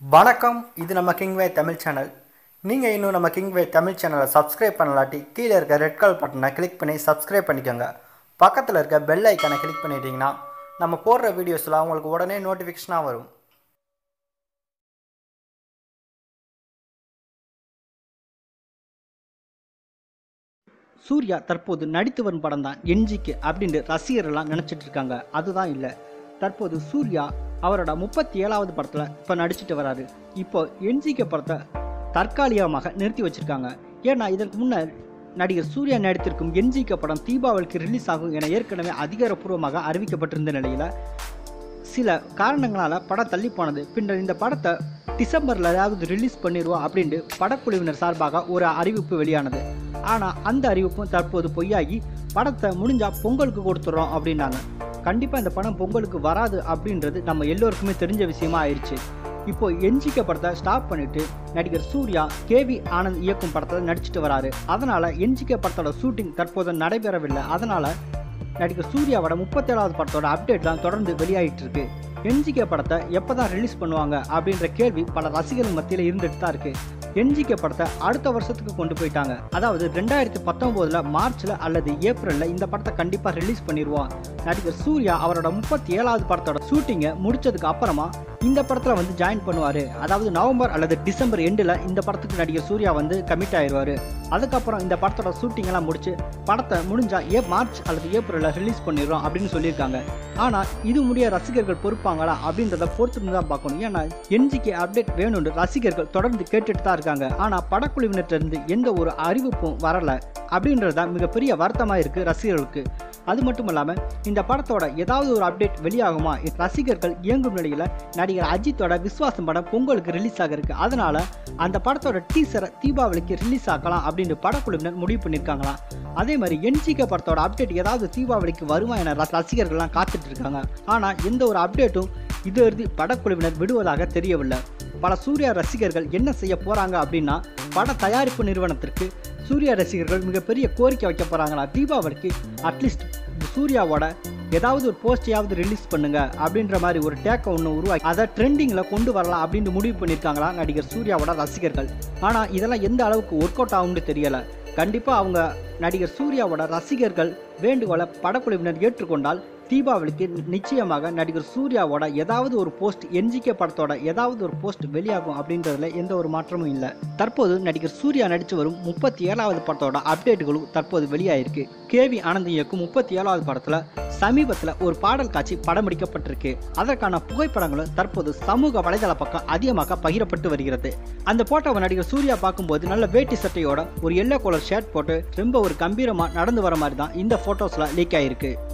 வணக்கம் இது நம்ம கிங்வே தமிழ் சேனல் நீங்கள் இன்னும் நம்ம கிங்வே தமிழ் சேனலை சப்ஸ்கிரைப் பண்ணலாட்டி கீழே இருக்க ரெட் கலர் பட்டனை கிளிக் பண்ணி சப்ஸ்கிரைப் பண்ணிக்கோங்க பக்கத்தில் இருக்க பெல் ஐக்கானை கிளிக் பண்ணிட்டீங்கன்னா நம்ம போடுற வீடியோஸ்லாம் உங்களுக்கு உடனே நோட்டிஃபிகேஷனாக வரும் சூர்யா தற்போது நடித்து வரும் படம் தான் என்ஜிக்கு அப்படின்னு ரசிகர்கள்லாம் நினச்சிட்டு இருக்காங்க அதுதான் இல்லை தற்போது சூர்யா அவரோட முப்பத்தி ஏழாவது படத்தில் இப்போ நடிச்சிட்டு வராரு இப்போ என்ஜிகே படத்தை தற்காலிகமாக நிறுத்தி வச்சிருக்காங்க ஏன்னா இதற்கு முன்னர் நடிகர் சூர்யா நடித்திருக்கும் என்ஜிகே படம் தீபாவளிக்கு ரிலீஸ் ஆகும் என ஏற்கனவே அதிகாரப்பூர்வமாக அறிவிக்கப்பட்டிருந்த நிலையில் சில காரணங்களால் படம் தள்ளி போனது பின்னர் இந்த படத்தை டிசம்பரில் ஏதாவது ரிலீஸ் பண்ணிடுவோம் அப்படின்ட்டு படக்குழுவினர் சார்பாக ஒரு அறிவிப்பு வெளியானது ஆனால் அந்த அறிவிப்பும் தற்போது பொய்யாகி படத்தை முடிஞ்சா பொங்கலுக்கு கொடுத்துட்றோம் அப்படின்னாங்க கண்டிப்பாக இந்த படம் பொங்கலுக்கு வராது அப்படின்றது நம்ம எல்லோருக்குமே தெரிஞ்ச விஷயமா ஆயிடுச்சு இப்போ என்ஜிக்க படத்தை ஸ்டாப் பண்ணிட்டு நடிகர் சூர்யா கேவி ஆனந்த் இயக்கும் படத்தில் நடிச்சிட்டு வராரு அதனால என்ஜிக்க படத்தோட ஷூட்டிங் தற்போது நடைபெறவில்லை அதனால நடிகர் சூர்யாவோட முப்பத்தேழாவது படத்தோட அப்டேட் தான் தொடர்ந்து வெளியாகிட்டு இருக்கு என்ஜிகே படத்தை எப்போ தான் ரிலீஸ் பண்ணுவாங்க அப்படின்ற கேள்வி பல ரசிகர்கள் மத்தியில் இருந்துட்டு தான் இருக்கு என்ஜிகே படத்தை அடுத்த வருஷத்துக்கு கொண்டு போயிட்டாங்க அதாவது ரெண்டாயிரத்தி பத்தொம்போதில் மார்ச்சில் அல்லது ஏப்ரலில் இந்த படத்தை கண்டிப்பாக ரிலீஸ் பண்ணிடுவோம் நடிகர் சூர்யா அவரோட முப்பத்தி ஏழாவது படத்தோட ஷூட்டிங்கை முடிச்சதுக்கு அப்புறமா இந்த படத்தில் வந்து ஜாயின் பண்ணுவார் அதாவது நவம்பர் அல்லது டிசம்பர் எண்டில் இந்த படத்துக்கு நடிகர் சூர்யா வந்து கமிட் ஆயிடுவார் அதுக்கப்புறம் இந்த படத்தோட ஷூட்டிங் எல்லாம் முடிச்சு படத்தை முடிஞ்சா ஏ மார்ச் அல்லது ஏப்ரலில் ரிலீஸ் பண்ணிடுறோம் அப்படின்னு சொல்லியிருக்காங்க ஆனால் இது முடிய ரசிகர்கள் பொறுப்பாங்களா அப்படின்றத பொறுத்து தான் பார்க்கணும் ஏன்னா என்ஜிக்கு அப்டேட் வேணும்னு ரசிகர்கள் தொடர்ந்து கேட்டுட்டு தான் இருக்காங்க ஆனால் படக்குழுவினர்கிட்ட எந்த ஒரு அறிவிப்பும் வரலை அப்படின்றது தான் மிகப்பெரிய வருத்தமாக இருக்குது ரசிகர்களுக்கு அது மட்டும் இல்லாமல் இந்த படத்தோட ஏதாவது ஒரு அப்டேட் வெளியாகுமா ரசிகர்கள் இயங்கும் நிலையில் நடிகர் அஜித்தோட விஸ்வாசம் படம் பொங்கலுக்கு ரிலீஸ் ஆக இருக்கு அதனால அந்த படத்தோட டீசரை தீபாவளிக்கு ரிலீஸ் ஆக்கலாம் அப்படின்னு படக்குழுவினர் முடிவு பண்ணியிருக்காங்களாம் அதே மாதிரி என்ஜிகே படத்தோட அப்டேட் ஏதாவது தீபாவளிக்கு வருமா என ரச- ரசிகர்கள்லாம் காத்துட்டு இருக்காங்க ஆனால் எந்த ஒரு அப்டேட்டும் இது இறுதி படக்குழுவினர் விடுவதாக தெரியவில்லை பல சூர்யா ரசிகர்கள் என்ன செய்ய போறாங்க அப்படின்னா பட தயாரிப்பு நிறுவனத்திற்கு சூர்யா ரசிகர்கள் மிகப்பெரிய கோரிக்கை வைக்க போறாங்களா தீபாவளிக்கு அட்லீஸ்ட் சூர்யாவோட ஏதாவது ஒரு போஸ்டையாவது ரிலீஸ் பண்ணுங்க அப்படின்ற மாதிரி ஒரு டேக்கை ஒன்று உருவாக்கி அதை ட்ரெண்டிங்கில் கொண்டு வரலாம் அப்படின்னு முடிவு பண்ணியிருக்காங்களா நடிகர் சூர்யாவோட ரசிகர்கள் ஆனால் இதெல்லாம் எந்த அளவுக்கு ஒர்க் அவுட் ஆகும்னு தெரியலை கண்டிப்பாக அவங்க நடிகர் சூர்யாவோட ரசிகர்கள் வேண்டுகோளை படக்குழுவினர் ஏற்றுக்கொண்டால் தீபாவளிக்கு நிச்சயமாக நடிகர் சூர்யாவோட ஏதாவது ஒரு போஸ்ட் என்ஜிகே படத்தோட ஏதாவது ஒரு போஸ்ட் வெளியாகும் அப்படின்றதுல எந்த ஒரு மாற்றமும் இல்லை தற்போது நடிகர் சூர்யா நடித்து வரும் முப்பத்தி ஏழாவது படத்தோட அப்டேட்டுகளும் தற்போது வெளியாயிருக்கு கேவி ஆனந்த் இயக்கும் முப்பத்தி ஏழாவது படத்துல சமீபத்தில் ஒரு பாடல் காட்சி படம் முடிக்கப்பட்டிருக்கு அதற்கான புகைப்படங்களும் தற்போது சமூக வலைதள பக்கம் அதிகமாக பகிரப்பட்டு வருகிறது அந்த போட்டோவை நடிகர் சூர்யா பார்க்கும்போது நல்ல வேட்டி சட்டையோட ஒரு எல்லோ கலர் ஷர்ட் போட்டு ரொம்ப ஒரு கம்பீரமா நடந்து வர மாதிரி தான் இந்த போட்டோஸ்ல லீக் ஆயிருக்கு